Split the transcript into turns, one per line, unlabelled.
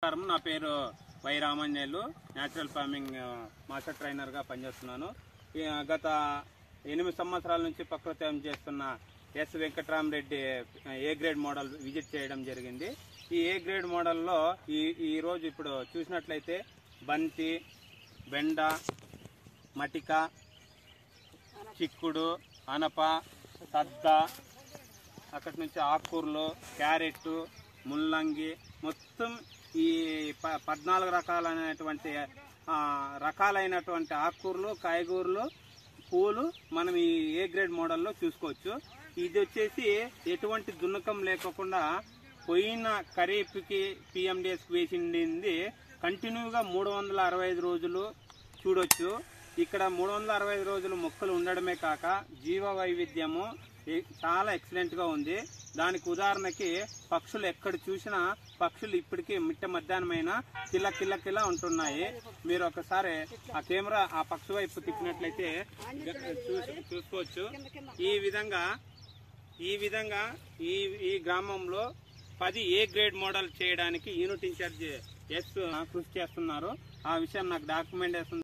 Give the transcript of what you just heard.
నమస్కారం నా పేరు వై రామాంజనేయులు న్యాచురల్ ఫార్మింగ్ ఆ, మాస్టర్ ట్రైనర్గా పనిచేస్తున్నాను ఈ, ఆ, గత ఎనిమిది సంవత్సరాల నుంచి ప్రకృతి వ్యవసాయం చేస్తున్న ఎస్ వెంకట్రామరెడ్డి ఆ, ఏ గ్రేడ్ మోడల్ విజిట్ చేయడం జరిగింది ఈ ఏ గ్రేడ్ మోడల్లో ఈ ఈ రోజు ఇప్పుడు చూసినట్లయితే బంతి బెండ మటిక చిక్కుడు అనప సద్ద అక్కడి నుంచి ఆకుకూరలు క్యారెట్ ముల్లంగి మొత్తం ఈ ప- పద్నాలుగు రకాలైనటువంటి ఆ, రకాలైనటువంటి ఆకుకూరలు కాయగూరలు పూలు మనం ఈ ఏ గ్రేడ్ మోడల్లో చూసుకోవచ్చు ఇది వచ్చేసి ఎటువంటి దున్నకం లేకోకుండా పోయిన ఖరీఫ్కి పిఎండిఎస్కి వేసింది కంటిన్యూగా మూడు వందల అరవై ఐదు రోజులు చూడొచ్చు ఇక్కడ మూడు వందల అరవై ఐదు రోజులు మొక్కలు ఉండడమే కాక జీవ వైవిధ్యము ఏ- చాలా ఎక్సలెంట్ గా ఉంది దానికి ఉదాహరణకి పక్షులు ఎక్కడ చూసినా పక్షులు ఇప్పటికీ మిట్ట మధ్యాహ్నమైన కిల్ల కిల్ల కిల్ల ఉంటున్నాయి మీరు ఒకసారి ఆ కెమెరా ఆ పక్షి వైపు తిప్పినట్లయితే గ- చూసి చూసుకోవచ్చు ఈ విధంగా ఈ విధంగా ఈ ఈ గ్రామంలో పది ఏ గ్రేడ్ మోడల్ చేయడానికి యూనిట్ ఇన్ఛార్జ్ ఎస్ కృషి చేస్తున్నారు ఆ విషయం నాకు డాక్యుమెంటేషన్